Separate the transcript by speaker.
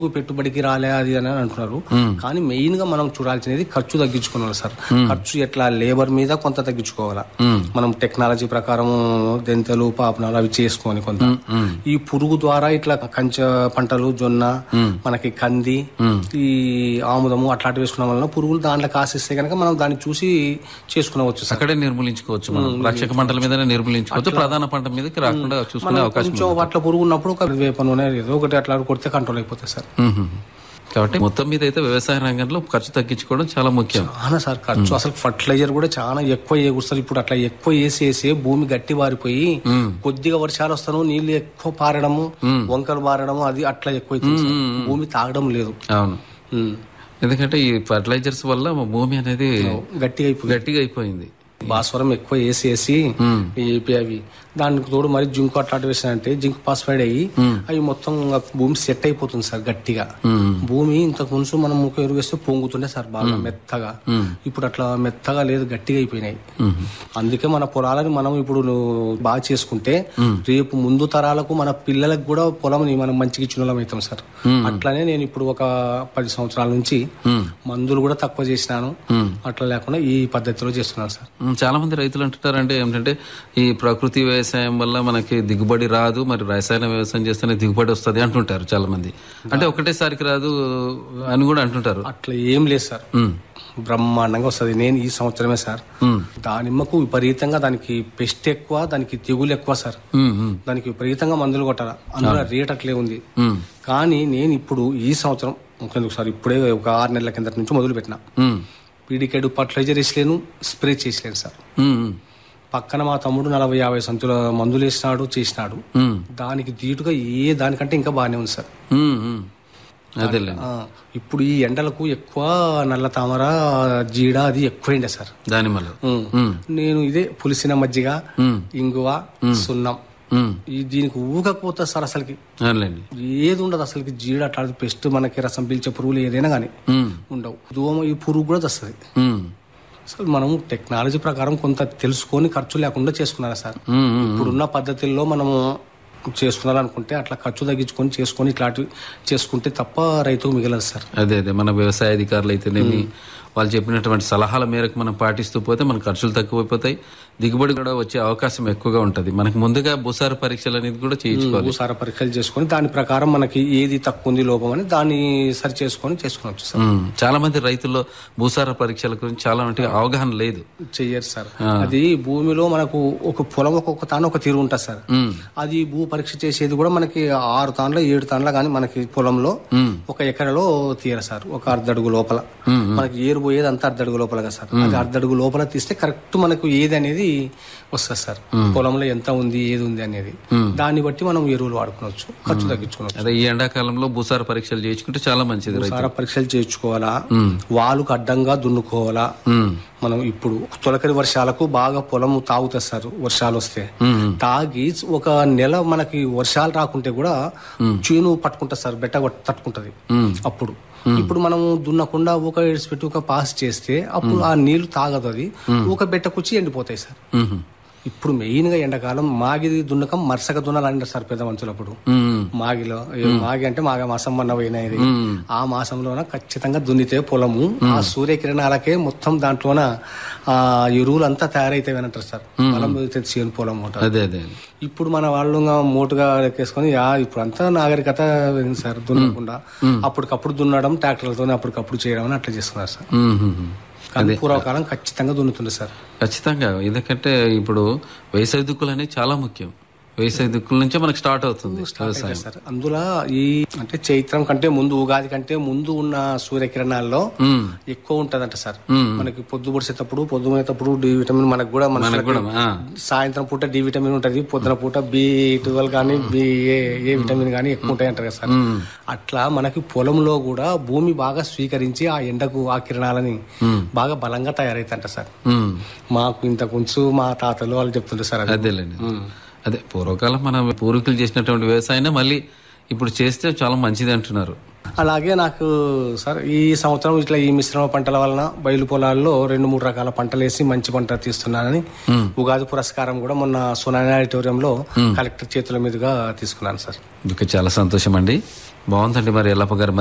Speaker 1: పెట్టుబడికి రాలే అది అని అంటున్నారు కానీ మెయిన్ గా మనం చూడాల్సినది ఖర్చు తగ్గించుకోవాలి సార్ ఖర్చు ఎట్లా లేబర్ మీద కొంత తగ్గించుకోవాలా మనం టెక్నాలజీ ప్రకారం దెంతలు పాపనాలు అవి చేసుకొని కొంత ఈ పురుగు ద్వారా ఇట్లా కంచ పంటలు జొన్న మనకి కంది ఈ ఆముదము అట్లాంటివి వేసుకున్న వలన పురుగులు దాంట్లో కాసిస్తే కనుక మనం దాన్ని చూసి చేసుకునవచ్చు సార్
Speaker 2: అక్కడే నిర్మూలించుకోవచ్చు మనం రక్షక పంటల మీదనే నిర్మూలించుకోవచ్చు ప్రధాన పంట మీదకి రాకుండా చూసుకునే అవకాశం
Speaker 1: కొంచెం అట్లా పురుగు ఉన్నప్పుడు ఒక వేప నూనె ఏదో ఒకటి అట్లా కొడితే కంట్రోల్ అయిపోతుంది సార్
Speaker 2: మ్మ్. కాబట్టి మొత్తం మీద అయితే వ్యవసాయ రంగంలో ఖర్చు తగ్గించుకోవడం చాలా ముఖ్యం
Speaker 1: చాలా సార్ ఖర్చు అసలు ఫర్టిలైజర్ కూడా చాలా ఎక్కువ వేగుస్తారు ఇప్పుడు అట్లా ఎక్కువ వేసి వేసి భూమి గట్టి బారిపోయి కొద్దిగా వర్షాలు వస్తాను నీళ్లు ఎక్కువ పారడము వంకలు పారడము అది అట్లా ఎక్కువ అవుతుంది సార్. భూమి తాగడం లేదు
Speaker 2: అవును
Speaker 1: ఉమ్.
Speaker 2: ఎందుకంటే ఈ ఫర్టిలైజర్స్ వల్ల మా భూమి అనేది
Speaker 1: గట్టిగా అయిపోయింది
Speaker 2: గట్టిగా అయిపోయింది
Speaker 1: భాస్వరం ఎక్కువ వేసి వేసి ఏపీ అవి దానికి తోడు మరి జింక్ అట్లాంటి వేసానంటే జింక్ పాస్ఫైడ్ అయ్యి అవి మొత్తం ఇంకా భూమి సెట్ అయిపోతుంది సార్ గట్టిగా భూమి ఇంతకు ముందు మనం ముఖ ఎరువు వేస్తే పొంగుతుండే సార్ బాగా మెత్తగా ఇప్పుడు అట్లా మెత్తగా లేదు గట్టిగా అయిపోయినాయి అందుకే మన పొలాలని మనం ఇప్పుడు నువ్వు బాగా చేసుకుంటే రేపు ముందు తరాలకు మన పిల్లలకు కూడా పొలం మనం మంచిగా ఇచ్చిన వాళ్ళం అవుతాం సార్ అట్లానే నేను ఇప్పుడు ఒక పది సంవత్సరాల నుంచి మందులు కూడా తక్కువ చేసినాను అట్లా లేకుండా ఈ పద్ధతిలో చేస్తున్నాను సార్
Speaker 2: మ్మ్. చాలా మంది రైతులు అంటుంటారంటే ఏమిటంటే ఈ ప్రకృతి వ్యవసాయం వల్ల మనకి దిగుబడి రాదు మరి రసాయన వ్యవసాయం చేస్తేనే దిగుబడి వస్తుంది అంటుంటారు చాలా మంది అంటే ఒకటేసారికి రాదు అని కూడా అంటుంటారు
Speaker 1: అట్లా ఏం లేదు సార్
Speaker 2: మ్మ్.
Speaker 1: బ్రహ్మాండంగా వస్తుంది నేను ఈ సంవత్సరమే సార్
Speaker 2: మ్మ్.
Speaker 1: దానిమ్మకు విపరీతంగా దానికి పెస్ట్ ఎక్కువ దానికి తెగులు ఎక్కువ సార్
Speaker 2: మ్మ్. మ్మ్.
Speaker 1: దానికి విపరీతంగా మందులు కొట్టాలి అందులో రేట్ అట్లే ఉంది
Speaker 2: మ్మ్.
Speaker 1: కానీ నేను ఇప్పుడు ఈ సంవత్సరం ఇంకెందుకు సార్ ఇప్పుడే ఒక ఆరు నెలల కిందట నుంచి మొదలు పెట్టిన
Speaker 2: మ్మ్.
Speaker 1: పీడికేడు ఫర్టిలైజర్ వేసలేను స్ప్రే చేసలేను సార్
Speaker 2: మ్మ్. మ్మ్.
Speaker 1: పక్కన మా తమ్ముడు నలభై యాభై సంచుల మందులు వేసినాడు చేసినాడు
Speaker 2: మ్మ్.
Speaker 1: దానికి దీటుగా ఏ దానికంటే ఇంకా బాగానే ఉంది సార్
Speaker 2: మ్మ్. మ్మ్. అదేలే
Speaker 1: ఆ, ఇప్పుడు ఈ ఎండలకు ఎక్కువ నల్ల తామర జీడ అది ఎక్కువైండే సార్
Speaker 2: దానిమ్మలో
Speaker 1: ఉమ్.
Speaker 2: మ్మ్.
Speaker 1: నేను ఇదే పులిసిన మజ్జిగ
Speaker 2: మ్మ్.
Speaker 1: ఇంగువ సున్నం
Speaker 2: మ్మ్.
Speaker 1: ఈ దీనికి ఊగకపోతే సార్ అసలుకి
Speaker 2: అవునులేండి
Speaker 1: ఏది ఉండదు అసలుకి జీడ అట్లా పెస్ట్ మనకి రసం పీల్చే పురుగులు ఏదైనా కానీ
Speaker 2: మ్మ్.
Speaker 1: ఉండవు దోమ ఈ పురుగు కూడా వస్తుంది
Speaker 2: మ్మ్.
Speaker 1: అసలు మనం టెక్నాలజీ ప్రకారం కొంత తెలుసుకొని ఖర్చు లేకుండా చేసుకున్నారా సార్
Speaker 2: మ్మ్. మ్మ్.
Speaker 1: ఇప్పుడున్న పద్ధతుల్లో మనము చేసుకున్నారనుకుంటే అట్లా ఖర్చు తగ్గించుకొని చేసుకొని ఇట్లాంటివి చేసుకుంటే తప్ప రైతుకు మిగలదు సార్
Speaker 2: అదే అదే మన వ్యవసాయ అధికారులు అయితేనేమి వాళ్ళు చెప్పినటువంటి సలహాల మేరకు మనం పాటిస్తూ పోతే మన ఖర్చులు తక్కువైపోతాయి దిగుబడి కూడా వచ్చే అవకాశం ఎక్కువగా ఉంటది మనకు ముందుగా భూసార పరీక్షలు అనేది కూడా చేయించుకోవాలి
Speaker 1: భూసార పరీక్షలు చేసుకొని దాని ప్రకారం మనకి ఏది తక్కువ ఉంది లోపం అని దాన్ని సరి చేసుకొని చేసుకునొచ్చు సార్
Speaker 2: ఉమ్, చాలా మంది రైతుల్లో భూసార పరీక్షల గురించి చాలా అంటే అవగాహన లేదు
Speaker 1: చెయ్యరు సార్ అది భూమిలో మనకు ఒక పొలం ఒక్కొక్క తాను ఒక తీరు ఉంటుంది సార్
Speaker 2: ఉమ్,
Speaker 1: అది భూ పరీక్ష చేసేది కూడా మనకి ఆరు తాన్ల ఏడు తాన్ల కానీ మనకి పొలంలో
Speaker 2: ఉమ్,
Speaker 1: ఒక ఎకరలో తీయరు సార్ ఒక అర్ధడుగు లోపల మనకి ఏరు పోయేది అంతా అర్ధడుగు లోపల కదా సార్ అది అర్ధడుగు లోపల తీస్తే కరెక్ట్ మనకు ఏది అనేది వస్తుంది సార్ పొలంలో ఎంత ఉంది ఏది ఉంది అనేది దాన్ని బట్టి మనం ఎరువులు వాడుకోవచ్చు ఖర్చు తగ్గించుకోవచ్చు
Speaker 2: అదే ఈ ఎండాకాలంలో భూసార పరీక్షలు చేయించుకుంటే చాలా మంచిది రైతు
Speaker 1: సారా పరీక్షలు చేయించుకోవాలా వాలుకు అడ్డంగా దున్నుకోవాలా
Speaker 2: ఉమ్,
Speaker 1: మనం ఇప్పుడు తొలకరి వర్షాలకు బాగా పొలం తాగుతుంది సార్ వర్షాలు వస్తే
Speaker 2: ఉమ్,
Speaker 1: తాగి ఒక నెల మనకి వర్షాలు రాకుంటే కూడా చేను పట్టుకుంటుంది సార్ బెట్ట కొట్- తట్టుకుంటది
Speaker 2: ఉమ్,
Speaker 1: అప్పుడు ఇప్పుడు మనం దున్నకుండా ఒక పెట్టి ఒక పాస్ చేస్తే అప్పుడు ఆ నీళ్లు తాగదు అది ఒక బెట్ట కుచ్చి ఎండిపోతాయి సార్
Speaker 2: ఉమ్,
Speaker 1: ఇప్పుడు మెయిన్ గా ఎండాకాలం మాగిది దున్నకం మరసక దున్నాలంటారు సార్ పెద్ద మనుషులప్పుడు
Speaker 2: ఉమ్,
Speaker 1: మాగిలో ఏ మాగి అంటే మాగ మాసం వన్న పోయినది
Speaker 2: ఉమ్.
Speaker 1: ఆ మాసంలోన ఖచ్చితంగా దున్నితే పొలము ఆ సూర్యకిరణాలకే మొత్తం దాంట్లోన ఆ ఎరువులు అంతా తయారైతాయి అంటారు సార్ పొలం పెరిగితే చేను పొలం మూట
Speaker 2: అదే అదే
Speaker 1: ఇప్పుడు మన వాళ్ళు ఇంకా మోటుగా లెక్కేసుకొని యా ఇప్పుడు అంతా నాగరికత పోయింది సార్ దున్నకుండా అప్పటికప్పుడు దున్నడం ట్రాక్టర్లతో అప్పటికప్పుడు చేయడం అని అట్లా చేస్తున్నారు సార్
Speaker 2: ఉమ్, ఉమ్, ఉమ్.
Speaker 1: కానీ పూర్వకాలం ఖచ్చితంగా దున్నుతుంది సార్
Speaker 2: ఖచ్చితంగా ఎందుకంటే ఇప్పుడు వేసవి దిక్కులు అనేవి చాలా ముఖ్యం వేసవి దిక్కుల నుంచే మనకు స్టార్ట్ అవుతుంది వ్యవసాయం
Speaker 1: సార్ అందులో ఈ అంటే చైత్రం కంటే ముందు ఉగాది కంటే ముందు ఉన్న సూర్యకిరణాల్లో
Speaker 2: ఉమ్,
Speaker 1: ఎక్కువ ఉంటదంట సార్
Speaker 2: ఉమ్.
Speaker 1: మనకి పొద్దు పొడిసేటప్పుడు పొద్దుపోయేటప్పుడు డి విటమిన్ మనకు కూడా
Speaker 2: మనకు
Speaker 1: మనకి
Speaker 2: కూడా ఆ,
Speaker 1: సాయంత్రం పూట డి విటమిన్ ఉంటది పొద్దున పూట బి ట్వెల్వ్ కానీ బి ఏ ఏ విటమిన్ కానీ ఎక్కువ ఉంటాయి అంటారు కదా సార్
Speaker 2: ఉమ్,
Speaker 1: అట్లా మనకి పొలంలో కూడా భూమి బాగా స్వీకరించి ఆ ఎండకు ఆ కిరణాలని బాగా బలంగా తయారైతుంట సార్
Speaker 2: ఉమ్.
Speaker 1: మాకు ఇంత కొంచెం మా తాతలు వాళ్ళు చెప్తుంటారు సార్ అది
Speaker 2: అదేలేండి అదే పూర్వకాలం మన పూర్వీకులు చేసినటువంటి వ్యవసాయాన్ని మళ్ళీ ఇప్పుడు చేస్తే చాలా మంచిది అంటున్నారు
Speaker 1: అలాగే నాకు సార్ ఈ సంవత్సరం ఇట్లా ఈ మిశ్రమ పంటల వలన బయలు పొలాల్లో రెండు మూడు రకాల పంటలు వేసి మంచి పంట తీస్తున్నానని ఉగాది పురస్కారం కూడా మొన్న సునాని ఆడిటోరియంలో కలెక్టర్ చేతుల మీదుగా తీసుకున్నాను సార్
Speaker 2: ఇంకా చాలా సంతోషం అండి బాగుందండి మరి ఎల్లప్ప గారు